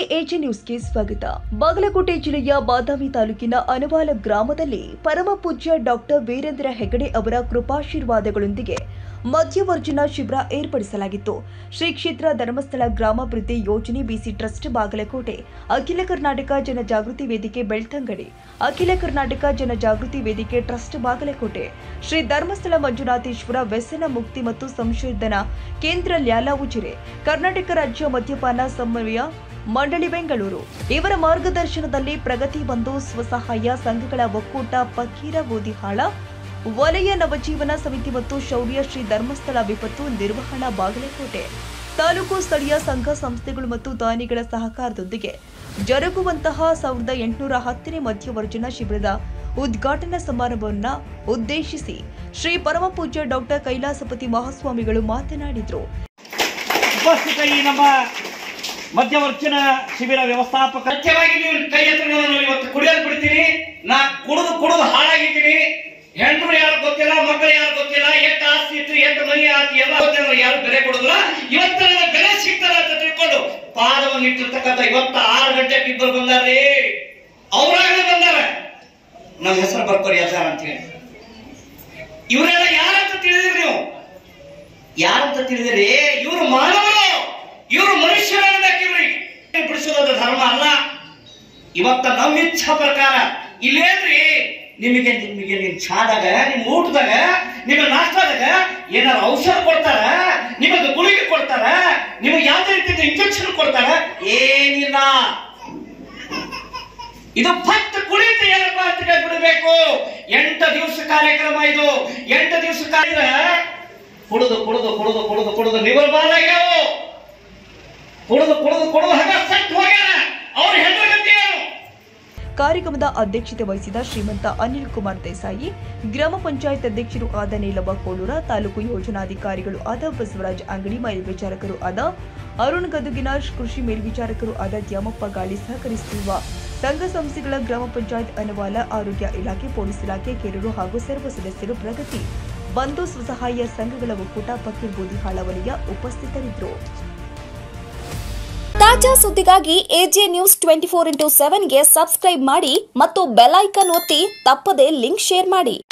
AG ನ್ಯೂಸ್ಗೆ ಸ್ವಾಗತ ಬಾಗಲಕೋಟೆ ಜಿಲ್ಲೆಯ ಬಾದಾಮಿ ತಾಲೂಕಿನ ಅನವಾಲ ಗ್ರಾಮದಲ್ಲಿ ಪರಮ ಪೂಜ್ಯ ಡಾಕ್ಟರ್ ವೀರೇಂದ್ರ ಹೆಗಡೆ ಅವರ ಕೃಪಾಶೀರ್ವಾದಗಳೊಂದಿಗೆ ಮಧ್ಯವರ್ಜನ ಶಿಬಿರ ಏರ್ಪಡಿಸಲಾಗಿತ್ತು ಶ್ರೀ ಕ್ಷೇತ್ರ ಧರ್ಮಸ್ಥಳ ಗ್ರಾಮಾಭಿವೃದ್ಧಿ ಯೋಜನೆ ಬಿಸಿ ಟ್ರಸ್ಟ್ ಬಾಗಲಕೋಟೆ ಅಖಿಲ ಕರ್ನಾಟಕ ಜನಜಾಗೃತಿ ವೇದಿಕೆ ಬೆಳ್ತಂಗಡಿ ಅಖಿಲ ಕರ್ನಾಟಕ ಜನಜಾಗೃತಿ ವೇದಿಕೆ ಟ್ರಸ್ಟ್ ಬಾಗಲಕೋಟೆ ಶ್ರೀ ಧರ್ಮಸ್ಥಳ ಮಂಜುನಾಥೇಶ್ವರ ವ್ಯಸನ ಮುಕ್ತಿ ಮತ್ತು ಸಂಶೋಧನಾ ಕೇಂದ್ರ ಲ್ಯಾಲ ಉಜಿರೆ ಕರ್ನಾಟಕ ರಾಜ್ಯ ಮದ್ಯಪಾನ ಸಮನ್ವಯ ಮಂಡಳಿ ಬೆಂಗಳೂರು ಇವರ ಮಾರ್ಗದರ್ಶನದಲ್ಲಿ ಪ್ರಗತಿ ಬಂಧು ಸ್ವಸಹಾಯ ಸಂಘಗಳ ಒಕ್ಕೂಟ ಪಕ್ಕೀರ ಗೋದಿಹಾಳ ವಲಯ ನವಜೀವನ ಸಮಿತಿ ಮತ್ತು ಶೌರ್ಯ ಶ್ರೀ ಧರ್ಮಸ್ಥಳ ವಿಪತ್ತು ನಿರ್ವಹಣಾ ಬಾಗಲಕೋಟೆ ತಾಲೂಕು ಸ್ಥಳೀಯ ಸಂಘ ಸಂಸ್ಥೆಗಳು ಮತ್ತು ದಾನಿಗಳ ಸಹಕಾರದೊಂದಿಗೆ ಜರುಗುವಂತಹ ಸಾವಿರದ ಎಂಟುನೂರ ಹತ್ತನೇ ಮಧ್ಯವರ್ಜನ ಶಿಬಿರದ ಉದ್ಘಾಟನಾ ಸಮಾರಂಭವನ್ನು ಉದ್ದೇಶಿಸಿ ಶ್ರೀ ಪರಮಪೂಜ್ಯ ಡಾಕ್ಟರ್ ಕೈಲಾಸಪತಿ ಮಹಾಸ್ವಾಮಿಗಳು ಮಾತನಾಡಿದರು ಉಪಸ್ಥಿತ ಈ ನಮ್ಮ ಮಧ್ಯವರ್ಜನ ಶಿಬಿರ ವ್ಯವಸ್ಥಾಪಕ ಸತ್ಯವಾಗಿ ನೀವು ಕೈ ಎತ್ತರ ನಾನು ಇವತ್ತು ಕುಡಿಯೋದು ಬಿಡ್ತೀನಿ ನಾ ಕುಡಿದು ಕುಡಿದು ಹಾಳಾಗಿದ್ದೀನಿ ಹೆಂಡ್ರು ಯಾರು ಗೊತ್ತಿಲ್ಲ ಮಕ್ಕಳು ಯಾರು ಗೊತ್ತಿಲ್ಲ ಎಷ್ಟು ಆಸ್ತಿ ಇತ್ತು ಎಷ್ಟು ಮನಿ ಆಸ್ತಿ ಎಲ್ಲ ಗೊತ್ತಿಲ್ಲ ಯಾರು ಬೆಲೆ ಕೊಡುದಿಲ್ಲ ಇವತ್ತು ನನಗೆ ಬೆಲೆ ಸಿಗ್ತದ ಅಂತ ತಿಳ್ಕೊಂಡು ಪಾದವನ್ನು ಇಟ್ಟಿರ್ತಕ್ಕಂಥ ಇವತ್ತು ಆರು ಗಂಟೆಗೆ ಇಬ್ಬರು ಬಂದಾರ್ರಿ ಅವ್ರಾಗಲೇ ಬಂದಾರ ನಮ್ಮ ಹೆಸರು ಬರ್ಕೋರಿ ಅಜಾರ ಅಂತ ಹೇಳಿ ಇವರೆಲ್ಲ ಯಾರಂತ ತಿಳಿದಿರಿ ನೀವು ಯಾರಂತ ತಿಳಿದಿರಿ ಇವರು ಮಾನವರು ಇವರು ಮನುಷ್ಯರಾಗಬೇಕಿವ್ರಿ ಬಿಡಿಸೋದು ಧರ್ಮ ಅಲ್ಲ ಇವತ್ತ ನಮ್ಮ ಇಚ್ಛಾ ಪ್ರಕಾರ ಇಲ್ಲೇನ್ರಿ ನಿಮಗೆ ನಿಮಗೆ ನಿಮ್ ಚಾದಾಗ ನಿಮ್ ಊಟದಾಗ ನಿಮ್ಮ ನಾಷ್ಟದಾಗ ಏನಾರ ಔಷಧ ಕೊಡ್ತಾರ ನಿಮಗೆ ಗುಳಿಗೆ ಕೊಡ್ತಾರ ನಿಮಗೆ ಯಾವ್ದೇ ರೀತಿಯ ಇಂಜೆಕ್ಷನ್ ಕೊಡ್ತಾರ ಏನಿಲ್ಲ ಇದು ಫಸ್ಟ್ ಕುಳಿತು ಏನಪ್ಪಾ ಅಂತ ಹೇಳಿ ಬಿಡಬೇಕು ಎಂಟು ದಿವಸ ಕಾರ್ಯಕ್ರಮ ಇದು ಎಂಟು ದಿವಸ ಕಾರ್ಯ ಕುಡಿದು ಕುಡಿದು ಕುಡಿದು ಕುಡಿದು ಕುಡಿದು ನಿವರ್ ಬಾಲಾಗ್ಯಾವು ಕುಡಿದು ಕುಡಿದು ಕುಡಿದು ಹಂಗ ಸಟ್ ಹೋಗ್ಯಾರ ಅವ್ರ ಹೆಂಡ್ರಗತಿ ಏನು ಕಾರ್ಯಕ್ರಮದ ಅಧ್ಯಕ್ಷತೆ ವಹಿಸಿದ ಶ್ರೀಮಂತ ಅನಿಲ್ ಕುಮಾರ್ ದೇಸಾಯಿ ಗ್ರಾಮ ಪಂಚಾಯತ್ ಅಧ್ಯಕ್ಷರು ಆದ ನೀಲವ್ವ ಕೋಳೂರ ತಾಲೂಕು ಯೋಜನಾಧಿಕಾರಿಗಳು ಆದ ಬಸವರಾಜ್ ಅಂಗಡಿ ಮೇಲ್ವಿಚಾರಕರು ಆದ ಅರುಣ್ ಗದುಗಿನ ಕೃಷಿ ಮೇಲ್ವಿಚಾರಕರು ಆದ ದ್ಯಾಮಪ್ಪ ಗಾಳಿ ಸಹಕರಿಸುತ್ತಿರುವ ಸಂಘ ಸಂಸ್ಥೆಗಳ ಗ್ರಾಮ ಪಂಚಾಯತ್ ಅನವಾಲ ಆರೋಗ್ಯ ಇಲಾಖೆ ಪೊಲೀಸ್ ಇಲಾಖೆ ಕೇರೂರು ಹಾಗೂ ಸರ್ವ ಸದಸ್ಯರು ಪ್ರಗತಿ ಬಂಧು ಸ್ವಸಹಾಯ ಸಂಘಗಳ ಒಕ್ಕೂಟ ಪಕ್ಕೀರ್ ಬೂದಿಹಾಳ ವಲಯ ಉಪಸ್ಥಿತರಿದ್ದರು ತಾಜಾ ಸುದ್ದಿಗಾಗಿ AJ news twenty four into ಸೆವೆನ್ಗೆ ಸಬ್ಸ್ಕ್ರೈಬ್ ಮಾಡಿ ಮತ್ತು ಬೆಲ್ ಐಕನ್ ಒತ್ತಿ ತಪ್ಪದೇ ಲಿಂಕ್ ಶೇರ್ ಮಾಡಿ